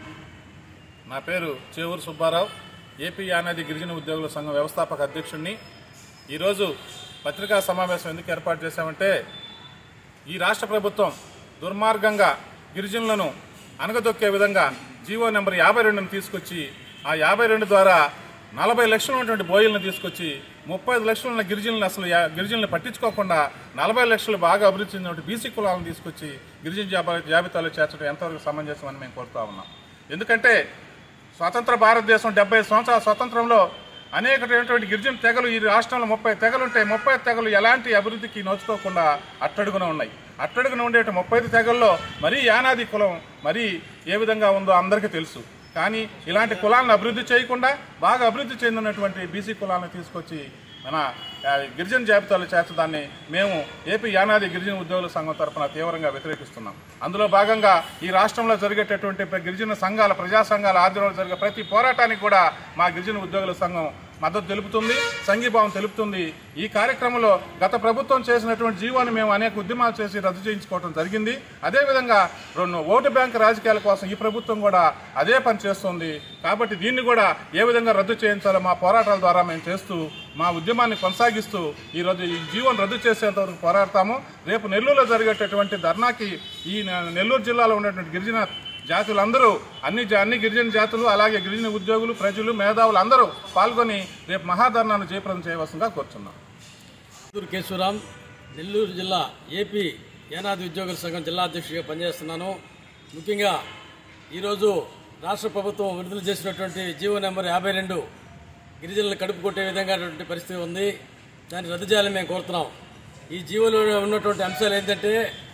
నా పేరు చేవూరు సుబ్బారావు ఏపీ యానాది గిరిజన ఉద్యోగుల సంఘం వ్యవస్థాపక అధ్యక్షుడిని ఈరోజు పత్రికా సమావేశం ఎందుకు ఏర్పాటు చేశామంటే ఈ రాష్ట్ర ప్రభుత్వం దుర్మార్గంగా గిరిజనులను అనగదొక్కే విధంగా జీవో నెంబర్ యాభై రెండును తీసుకొచ్చి ఆ యాభై రెండు ద్వారా నలభై లక్షలు ఉన్నటువంటి బోయిలను తీసుకొచ్చి ముప్పై ఐదు లక్షలు ఉన్న గిరిజనులను అసలు యా- గిరిజనులను పట్టించుకోకుండా నలభై లక్షలు బాగా అభివృద్ధి చెందినటువంటి బీసీ కులాలను తీసుకొచ్చి గిరిజన జాబా జాబితాలో చేర్చడం ఎంతవరకు సమంజసం అని మేము కోరుతా ఉన్నాం ఎందుకంటే స్వతంత్ర భారతదేశం డెబ్బై సంవత్సరాల స్వతంత్రంలో అనేకమైనటువంటి గిరిజన తెగలు ఈ రాష్ట్రంలో ముప్పై తెగలు ఉంటాయి ముప్పై తెగలు ఎలాంటి అభివృద్ధికి నోచుకోకుండా అట్టడుగున ఉన్నాయి అట్టడుగున ఉండే ముప్పై ఐదు తెగల్లో మరీ యానాది కులం మరీ ఏ విధంగా ఉందో అందరికీ తెలుసు కానీ ఇలాంటి కులాలను అభివృద్ధి చేయకుండా బాగా అభివృద్ధి చెందినటువంటి బీసీ కులాలను తీసుకొచ్చి మన ఆ, గిరిజన జాబితాలో చేర్చడాన్ని మేము ఏపీ యానాది గిరిజన ఉద్యోగుల సంఘం తరఫున తీవ్రంగా వ్యతిరేకిస్తున్నాం అందులో భాగంగా ఈ రాష్ట్రంలో జరిగేటటువంటి ప్ర- గిరిజన సంఘాల ప్రజా సంఘాల ఆధ్వర్యంలో జరిగే ప్రతి పోరాటానికి కూడా మా గిరిజన ఉద్యోగుల సంఘం మద్దతు తెలుపుతుంది సంఘీభావం తెలుపుతుంది ఈ కార్యక్రమంలో గత ప్రభుత్వం చేసినటువంటి జీవోని మేము అనేక ఉద్యమాలు చేసి రద్దు చేయించుకోవడం జరిగింది అదేవిధంగా రెండు ఓటు బ్యాంక్ రాజకీయాల కోసం ఈ ప్రభుత్వం కూడా అదే పని చేస్తుంది కాబట్టి దీన్ని కూడా ఏ విధంగా రద్దు చేయించాలో మా పోరాటాల ద్వారా మేము చేస్తూ మా ఉద్యమాన్ని కొనసాగిస్తూ ఈరోజు ఈ జీవోని రద్దు చేసేంత వరకు పోరాడతాము రేపు నెల్లూరులో జరిగేటటువంటి ధర్నాకి ఈ నె- నెల్లూరు జిల్లాలో ఉన్నటువంటి గిరిజన జాతులందరూ అన్ని జా- అన్ని గిరిజన జాతులు అలాగే గిరిజన ఉద్యోగులు ప్రజలు మేధావులు అందరూ పాల్గొని రేపు మహాధర్నాను జయప్రదం చేయవలసిందిగా కోరుతున్నాం చిత్తూరు కేశవరాం నెల్లూరు జిల్లా ఏపీ ఏనాది ఉద్యోగుల సంఘం జిల్లా అధ్యక్షుడిగా పనిచేస్తున్నాను ముఖ్యంగా ఈరోజు రాష్ట్ర ప్రభుత్వం విడుదల చేసినటువంటి జీవో నెంబర్ యాభై రెండు గిరిజనులు కడుపు కొట్టే విధంగా పరిస్థితి ఉంది దాన్ని రద్దు చేయాలని మేము కోరుతున్నాం ఈ జీవోలో ఉన్నటువంటి అంశాలు ఏంటంటే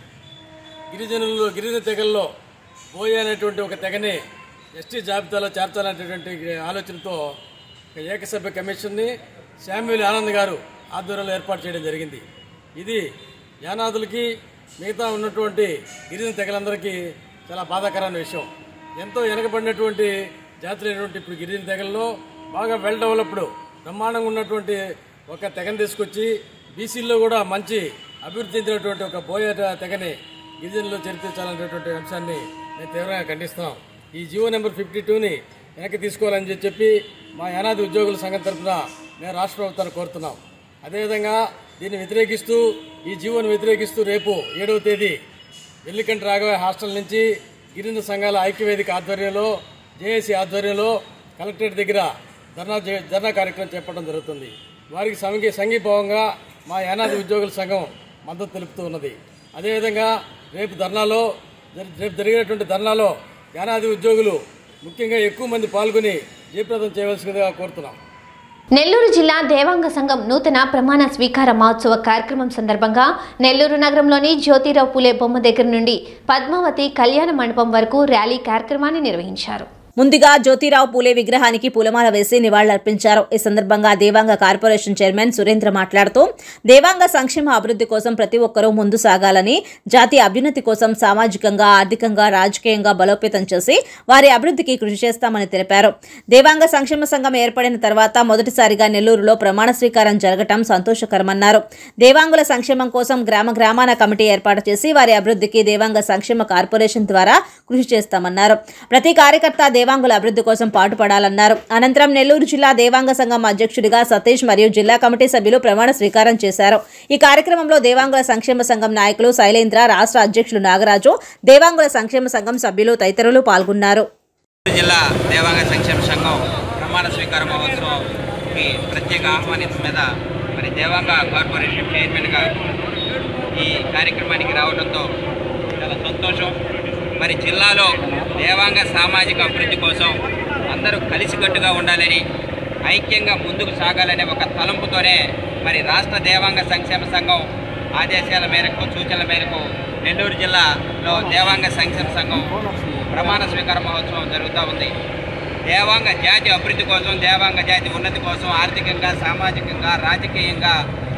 గిరిజనులు గిరిజన తెగల్లో బోయ అనేటువంటి ఒక తెగని ఎస్టీ జాబితాలో చేర్చాలనేటువంటి ఆలోచనతో ఒక ఏకసభ్య కమిషన్ని శామ్యుల్ ఆనంద్ గారు ఆధ్వర్యంలో ఏర్పాటు చేయడం జరిగింది ఇది యానాదులకి మిగతా ఉన్నటువంటి గిరిజన తెగలందరికీ చాలా బాధాకరమైన విషయం ఎంతో వెనకబడినటువంటి జాతులైనటువంటి ఇప్పుడు గిరిజన తెగల్లో బాగా వెల్ డెవలప్డ్ బ్రహ్మాండంగా ఉన్నటువంటి ఒక తెగని తీసుకొచ్చి బీసీల్లో కూడా మంచి అభివృద్ధి చెందినటువంటి ఒక బోయ తెగని గిరిజనులు చేర్పించాలనేటువంటి అంశాన్ని మేము తీవ్రంగా ఖండిస్తున్నాం ఈ జీవో నెంబర్ ఫిఫ్టీ టూని వెనక్కి తీసుకోవాలని చెప్పి మా యానాది ఉద్యోగుల సంఘం తరఫున మేము రాష్ట్ర ప్రభుత్వాన్ని కోరుతున్నాం అదేవిధంగా దీన్ని వ్యతిరేకిస్తూ ఈ జీవోను వ్యతిరేకిస్తూ రేపు ఏడవ తేదీ వెల్లికంటి రాఘవ హాస్టల్ నుంచి గిరిజన సంఘాల ఐక్యవేదిక ఆధ్వర్యంలో జేఏసీ ఆధ్వర్యంలో కలెక్టరేట్ దగ్గర ధర్నా చే- ధర్నా కార్యక్రమం చేపట్టడం జరుగుతుంది వారికి సంఘీ సంఘీభావంగా మా యానాది ఉద్యోగుల సంఘం మద్దతు తెలుపుతూ ఉన్నది అదేవిధంగా రేపు ధర్నాలో జరి- రేపు జరిగేటువంటి ధర్నాలో యానాది ఉద్యోగులు ముఖ్యంగా ఎక్కువ మంది పాల్గొని జయప్రదం చేయవలసిందిగా కోరుతున్నాం నెల్లూరు జిల్లా దేవాంగ సంఘం నూతన ప్రమాణ స్వీకార మహోత్సవ కార్యక్రమం సందర్భంగా నెల్లూరు నగరంలోని జ్యోతిరావు పూలే బొమ్మ దగ్గర నుండి పద్మావతి కళ్యాణ మండపం వరకు ర్యాలీ కార్యక్రమాన్ని నిర్వహించారు ముందుగా జ్యోతిరావు పూలే విగ్రహానికి పూలమాల వేసి నివాళులర్పించారు ఈ సందర్భంగా దేవాంగ కార్పొరేషన్ చైర్మన్ సురేంద్ర మాట్లాడుతూ దేవాంగ సంక్షేమ అభివృద్ధి కోసం ప్రతి ఒక్కరూ ముందు సాగాలని జాతి అభ్యున్నతి కోసం సామాజికంగా ఆర్థికంగా రాజకీయంగా బలోపేతం చేసి వారి అభివృద్ధికి కృషి చేస్తామని తెలిపారు దేవాంగ సంక్షేమ సంఘం ఏర్పడిన తర్వాత మొదటిసారిగా నెల్లూరులో ప్రమాణ స్వీకారం జరగటం సంతోషకరమన్నారు దేవాంగుల సంక్షేమం కోసం గ్రామ గ్రామాన కమిటీ ఏర్పాటు చేసి వారి అభివృద్ధికి దేవాంగ సంక్షేమ కార్పొరేషన్ ద్వారా కృషి చేస్తామన్నారు ప్రతి కార్యకర్త దేవాంగుల అభివృద్ధి కోసం పాటుపడాలన్నారు అనంతరం నెల్లూరు జిల్లా దేవాంగ సంఘం అధ్యక్షుడిగా సతీష్ మరియు జిల్లా కమిటీ సభ్యులు ప్రమాణ స్వీకారం చేశారు ఈ కార్యక్రమంలో దేవాంగుల సంక్షేమ సంఘం నాయకులు శైలేంద్ర రాష్ట్ర అధ్యక్షులు నాగరాజు దేవాంగుల సంక్షేమ సంఘం సభ్యులు తదితరులు పాల్గొన్నారు జిల్లా దేవాంగ సంక్షేమ సంఘం ప్రమాణ స్వీకార మహోత్సవంకి ప్రత్యేక ఆహ్వానించడం మీద మరి దేవాంగ కార్పొరేషన్ చైర్మన్గా ఈ కార్యక్రమానికి రావడంతో చాలా సంతోషం మరి జిల్లాలో దేవాంగ సామాజిక అభివృద్ధి కోసం అందరూ కలిసికట్టుగా ఉండాలని ఐక్యంగా ముందుకు సాగాలనే ఒక తలంపుతోనే మరి రాష్ట్ర దేవాంగ సంక్షేమ సంఘం ఆదేశాల మేరకు సూచనల మేరకు నెల్లూరు జిల్లాలో దేవాంగ సంక్షేమ సంఘం ప్రమాణ స్వీకార మహోత్సవం జరుగుతూ ఉంది దేవాంగ జాతి అభివృద్ధి కోసం దేవాంగ జాతి ఉన్నతి కోసం ఆర్థికంగా సామాజికంగా రాజకీయంగా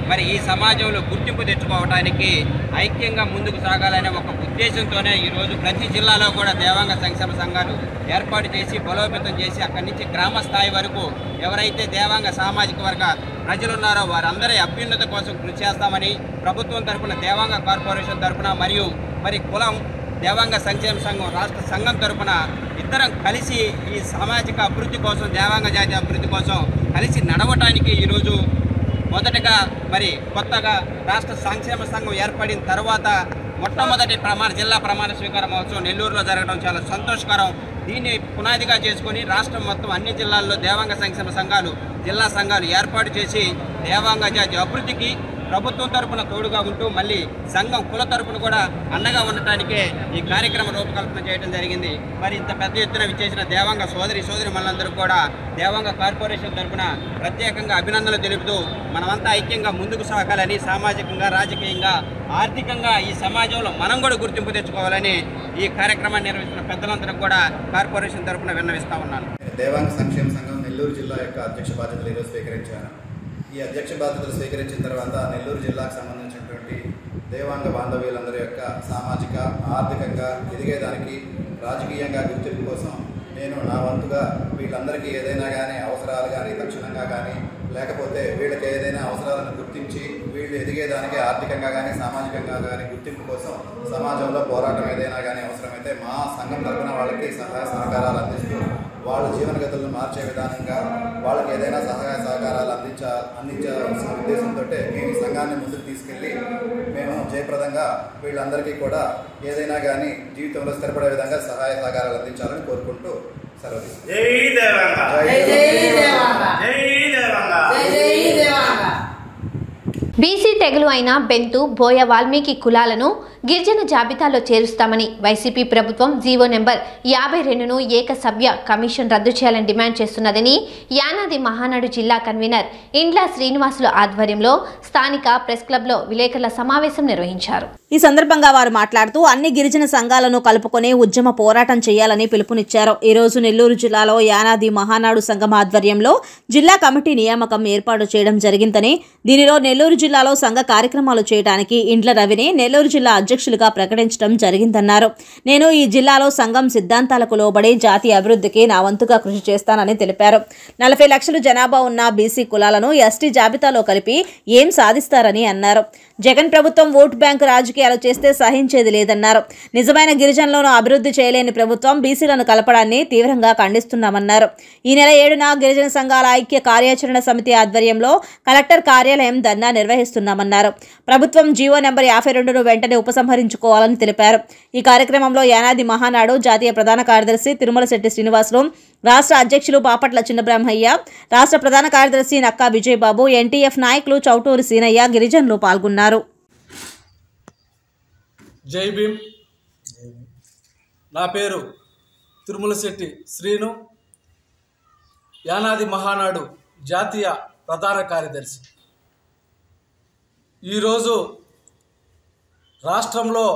మరి ఈ సమాజంలో గుర్తింపు తెచ్చుకోవడానికి ఐక్యంగా ముందుకు సాగాలనే ఒక ఉద్దేశంతోనే ఈరోజు ప్రతి జిల్లాలో కూడా దేవాంగ సంక్షేమ సంఘాలు ఏర్పాటు చేసి బలోపేతం చేసి అక్కడి నుంచి గ్రామ స్థాయి వరకు ఎవరైతే దేవాంగ సామాజిక వర్గ ప్రజలు ఉన్నారో వారందరి అభ్యున్నత కోసం కృషి చేస్తామని ప్రభుత్వం తరపున దేవాంగ కార్పొరేషన్ తరపున మరియు మరి కులం దేవాంగ సంక్షేమ సంఘం రాష్ట్ర సంఘం తరపున ఇద్దరం కలిసి ఈ సామాజిక అభివృద్ధి కోసం దేవాంగ జాతి అభివృద్ధి కోసం కలిసి నడవటానికి ఈరోజు మొదటగా మరి కొత్తగా రాష్ట్ర సంక్షేమ సంఘం ఏర్పడిన తర్వాత మొట్టమొదటి ప్రమాణ జిల్లా ప్రమాణ స్వీకార మహోత్సవం నెల్లూరులో జరగడం చాలా సంతోషకరం దీన్ని పునాదిగా చేసుకొని రాష్ట్రం మొత్తం అన్ని జిల్లాల్లో దేవాంగ సంక్షేమ సంఘాలు జిల్లా సంఘాలు ఏర్పాటు చేసి దేవాంగ జాతి అభివృద్ధికి ప్రభుత్వం తరపున తోడుగా ఉంటూ మళ్ళీ సంఘం కుల తరపున కూడా అండగా ఉండటానికే ఈ కార్యక్రమ రూపకల్పన చేయడం జరిగింది మరి ఇంత పెద్ద ఎత్తున విచ్చేసిన దేవాంగ సోదరి సోదరి మనందరూ కూడా దేవాంగ కార్పొరేషన్ తరపున ప్రత్యేకంగా అభినందనలు తెలుపుతూ మనమంతా ఐక్యంగా ముందుకు సాగాలని సామాజికంగా రాజకీయంగా ఆర్థికంగా ఈ సమాజంలో మనం కూడా గుర్తింపు తెచ్చుకోవాలని ఈ కార్యక్రమాన్ని నిర్వహిస్తున్న పెద్దలందరూ కూడా కార్పొరేషన్ తరపున విన్నవిస్తా ఉన్నాను దేవాంగ సంక్షేమ సంఘం నెల్లూరు జిల్లా యొక్క అధ్యక్ష బాధ్యతలు ఈరోజు స్వీకరించాను ఈ అధ్యక్ష బాధ్యతలు స్వీకరించిన తర్వాత నెల్లూరు జిల్లాకు సంబంధించినటువంటి దేవాంగ బాంధవ్యులందరి యొక్క సామాజిక ఆర్థికంగా ఎదిగేదానికి రాజకీయంగా గుర్తింపు కోసం నేను నా వంతుగా వీళ్ళందరికీ ఏదైనా కానీ అవసరాలు కానీ తక్షణంగా కానీ లేకపోతే వీళ్ళకి ఏదైనా అవసరాలను గుర్తించి వీళ్ళు ఎదిగేదానికి ఆర్థికంగా కానీ సామాజికంగా కానీ గుర్తింపు కోసం సమాజంలో పోరాటం ఏదైనా కానీ అవసరమైతే మా సంఘం తరపున వాళ్ళకి సహాయ సహకారాలు అందిస్తూ వాళ్ళ జీవనగతులను మార్చే విధానంగా వాళ్ళకి ఏదైనా సహాయ సహకారాలు అందించ అందించాల్సిన ఉద్దేశంతో మేము ఈ సంఘాన్ని ముందుకు తీసుకెళ్ళి మేము జయప్రదంగా వీళ్ళందరికీ కూడా ఏదైనా కానీ జీవితంలో స్థిరపడే విధంగా సహాయ సహకారాలు అందించాలని కోరుకుంటూ సెలవు తీసుకుంటాను. జై దేవాంగ జై దేవాంగ. జై దేవాంగ బీసీ తెగలు అయిన బెంతు బోయ వాల్మీకి కులాలను గిరిజన జాబితాలో చేరుస్తామని వైసీపీ ప్రభుత్వం జీవో నెంబర్ యాభై రెండును ఏక సభ్య కమిషన్ రద్దు చేయాలని డిమాండ్ చేస్తున్నదని యానాది మహానాడు జిల్లా కన్వీనర్ ఇండ్ల శ్రీనివాసులు ఆధ్వర్యంలో స్థానిక ప్రెస్ క్లబ్లో విలేకరుల సమావేశం నిర్వహించారు ఈ సందర్భంగా వారు మాట్లాడుతూ అన్ని గిరిజన సంఘాలను కలుపుకొని ఉద్యమ పోరాటం చేయాలని పిలుపునిచ్చారు ఈ రోజు నెల్లూరు జిల్లాలో యానాది మహానాడు సంఘం ఆధ్వర్యంలో జిల్లా కమిటీ నియామకం ఏర్పాటు చేయడం జరిగిందని దీనిలో నెల్లూరు జిల్లాలో సంఘ కార్యక్రమాలు చేయడానికి ఇండ్ల రవిని నెల్లూరు జిల్లా అధ్యక్షులుగా ప్రకటించడం జరిగిందన్నారు నేను ఈ జిల్లాలో సంఘం సిద్ధాంతాలకు లోబడి జాతి అభివృద్ధికి నా వంతుగా కృషి చేస్తానని తెలిపారు నలభై లక్షల జనాభా ఉన్న బీసీ కులాలను ఎస్టీ జాబితాలో కలిపి ఏం సాధిస్తారని అన్నారు జగన్ ప్రభుత్వం ఓటు బ్యాంకు రాజకీయాలు చేస్తే సహించేది లేదన్నారు నిజమైన గిరిజనులను అభివృద్ధి చేయలేని ప్రభుత్వం బీసీలను కలపడాన్ని తీవ్రంగా ఖండిస్తున్నామన్నారు ఈ నెల ఏడున గిరిజన సంఘాల ఐక్య కార్యాచరణ సమితి ఆధ్వర్యంలో కలెక్టర్ కార్యాలయం ధర్నా నిర్వహిస్తున్నామన్నారు ప్రభుత్వం జీవో నెంబర్ యాభై రెండును వెంటనే ఉపసంహరించుకోవాలని తెలిపారు ఈ కార్యక్రమంలో యానాది మహానాడు జాతీయ ప్రధాన కార్యదర్శి తిరుమల శెట్టి శ్రీనివాసులు రాష్ట్ర అధ్యక్షులు బాపట్ల చిన్నబ్రహ్మయ్య రాష్ట్ర ప్రధాన కార్యదర్శి నక్కా విజయబాబు ఎన్టీఎఫ్ నాయకులు చౌటూరి సీనయ్య గిరిజనులు పాల్గొన్నారు జై భీమ్ నా పేరు తిరుమలశెట్టి శ్రీను యానాది మహానాడు జాతీయ ప్రధాన కార్యదర్శి ఈరోజు రాష్ట్రంలో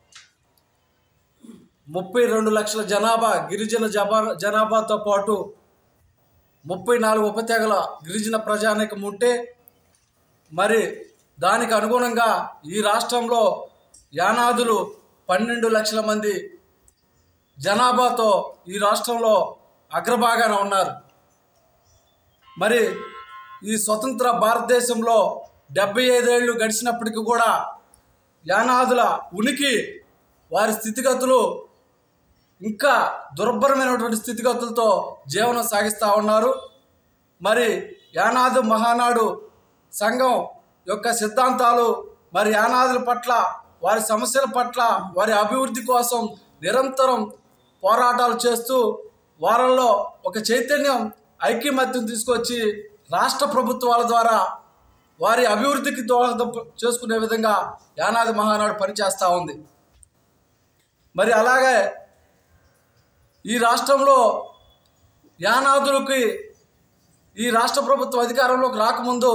ముప్పై రెండు లక్షల జనాభా గిరిజన జబా జనాభాతో పాటు ముప్పై నాలుగు ఉపతెగల గిరిజన ప్రజానికం ఉంటే మరి దానికి అనుగుణంగా ఈ రాష్ట్రంలో యానాదులు పన్నెండు లక్షల మంది జనాభాతో ఈ రాష్ట్రంలో అగ్రభాగాన ఉన్నారు మరి ఈ స్వతంత్ర భారతదేశంలో డెబ్బై ఐదేళ్లు గడిచినప్పటికీ కూడా యానాదుల ఉనికి వారి స్థితిగతులు ఇంకా దుర్భరమైనటువంటి స్థితిగతులతో జీవనం సాగిస్తూ ఉన్నారు మరి యానాదు మహానాడు సంఘం యొక్క సిద్ధాంతాలు మరి యానాదుల పట్ల వారి సమస్యల పట్ల వారి అభివృద్ధి కోసం నిరంతరం పోరాటాలు చేస్తూ వారంలో ఒక చైతన్యం ఐక్యమత్యం తీసుకొచ్చి రాష్ట్ర ప్రభుత్వాల ద్వారా వారి అభివృద్ధికి దోహదం చేసుకునే విధంగా యానాది మహానాడు పనిచేస్తూ ఉంది మరి అలాగే ఈ రాష్ట్రంలో యానాదులకి ఈ రాష్ట్ర ప్రభుత్వం అధికారంలోకి రాకముందు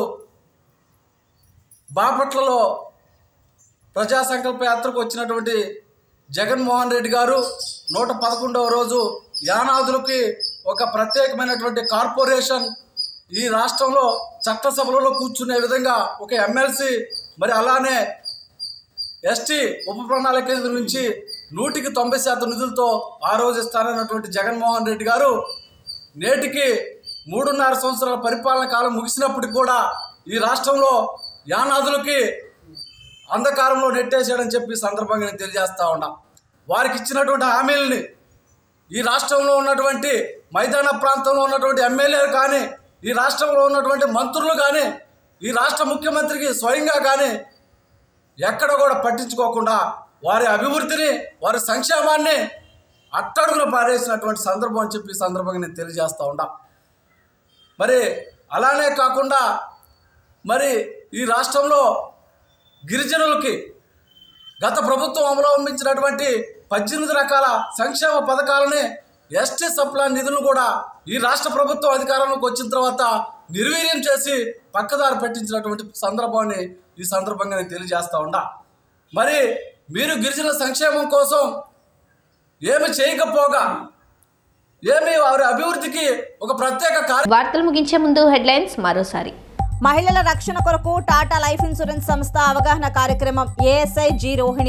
బాపట్లలో ప్రజా సంకల్ప యాత్రకు వచ్చినటువంటి జగన్మోహన్ రెడ్డి గారు నూట పదకొండవ రోజు యానాదులకి ఒక ప్రత్యేకమైనటువంటి కార్పొరేషన్ ఈ రాష్ట్రంలో చట్టసభలలో కూర్చునే విధంగా ఒక ఎమ్మెల్సీ మరి అలానే ఎస్టీ ఉప ప్రణాళిక కేంద్రం నుంచి నూటికి తొంభై శాతం నిధులతో ఆ రోజు ఇస్తానన్నటువంటి జగన్మోహన్ రెడ్డి గారు నేటికి మూడున్నర సంవత్సరాల పరిపాలన కాలం ముగిసినప్పటికి కూడా ఈ రాష్ట్రంలో యానాదులకి అంధకారంలో నెట్టేశాడని చెప్పి ఈ సందర్భంగా నేను తెలియజేస్తా ఉన్నా వారికి ఇచ్చినటువంటి హామీలని ఈ రాష్ట్రంలో ఉన్నటువంటి మైదాన ప్రాంతంలో ఉన్నటువంటి ఎమ్మెల్యేలు కానీ ఈ రాష్ట్రంలో ఉన్నటువంటి మంత్రులు కానీ ఈ రాష్ట్ర ముఖ్యమంత్రికి స్వయంగా కానీ ఎక్కడ కూడా పట్టించుకోకుండా వారి అభివృద్ధిని వారి సంక్షేమాన్ని అట్టడుగున పారేసినటువంటి సందర్భం అని చెప్పి ఈ సందర్భంగా నేను తెలియజేస్తా ఉన్నా మరి అలానే కాకుండా మరి ఈ రాష్ట్రంలో గిరిజనులకి గత ప్రభుత్వం అవలంబించినటువంటి పద్దెనిమిది రకాల సంక్షేమ పథకాలని ఎస్టీ సప్లాన్ నిధులను కూడా ఈ రాష్ట్ర ప్రభుత్వం అధికారంలోకి వచ్చిన తర్వాత నిర్వీర్యం చేసి పక్కదారి పెట్టించినటువంటి సందర్భాన్ని ఈ సందర్భంగా నేను తెలియజేస్తా ఉన్నా మరి మీరు గిరిజనుల సంక్షేమం కోసం ఏమి చేయకపోగా ఏమి వారి అభివృద్ధికి ఒక ప్రత్యేక కార్య వార్తలు ముగించే ముందు హెడ్లైన్స్ మరోసారి మహిళల రక్షణ కొరకు టాటా లైఫ్ ఇన్సూరెన్స్ సంస్థ అవగాహన కార్యక్రమం ఏఎస్ఐ జి రోహిణి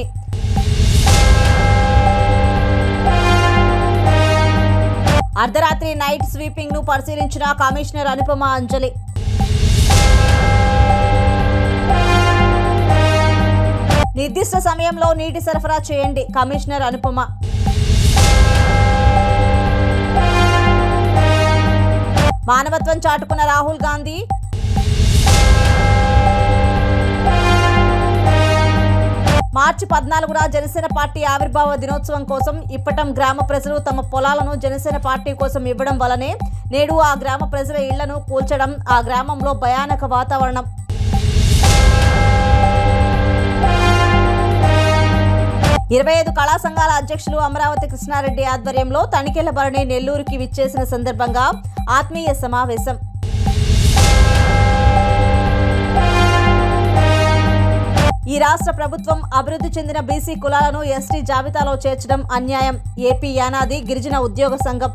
అర్ధరాత్రి నైట్ స్వీపింగ్ ను పరిశీలించిన కమిషనర్ అనుపమ అంజలి నిర్దిష్ట సమయంలో నీటి సరఫరా చేయండి కమిషనర్ అనుపమ మానవత్వం చాటుకున్న రాహుల్ గాంధీ మార్చి పద్నాలుగున జనసేన పార్టీ ఆవిర్భావ దినోత్సవం కోసం ఇప్పటం గ్రామ ప్రజలు తమ పొలాలను జనసేన పార్టీ కోసం ఇవ్వడం వలనే నేడు ఆ గ్రామ ప్రజల ఇళ్లను కూల్చడం ఆ గ్రామంలో భయానక వాతావరణం ఇరవై ఐదు కళా సంఘాల అధ్యక్షులు అమరావతి కృష్ణారెడ్డి ఆధ్వర్యంలో తనిఖీల భరణి నెల్లూరుకి విచ్చేసిన సందర్భంగా ఆత్మీయ సమావేశం ఈ రాష్ట్ర ప్రభుత్వం అభివృద్ధి చెందిన బీసీ కులాలను ఎస్టీ జాబితాలో చేర్చడం అన్యాయం ఏపీ యానాది గిరిజన ఉద్యోగ సంఘం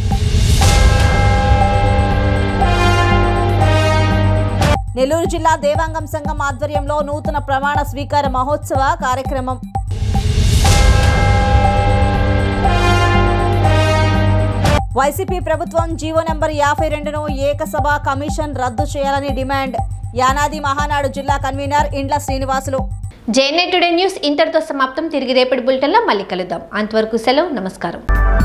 నెల్లూరు జిల్లా దేవాంగం సంఘం ఆధ్వర్యంలో నూతన ప్రమాణ స్వీకార మహోత్సవ కార్యక్రమం వైసీపీ ప్రభుత్వం జీవో నెంబర్ యాభై రెండును ఏకసభ కమిషన్ రద్దు చేయాలని డిమాండ్ యానాది మహానాడు జిల్లా కన్వీనర్ ఇండ్ల శ్రీనివాసులు జేఎన్ఏ టుడే న్యూస్ ఇంతటితో సమాప్తం తిరిగి రేపటి బులెటిన్లో మళ్ళీ కలుద్దాం అంతవరకు సెలవు నమస్కారం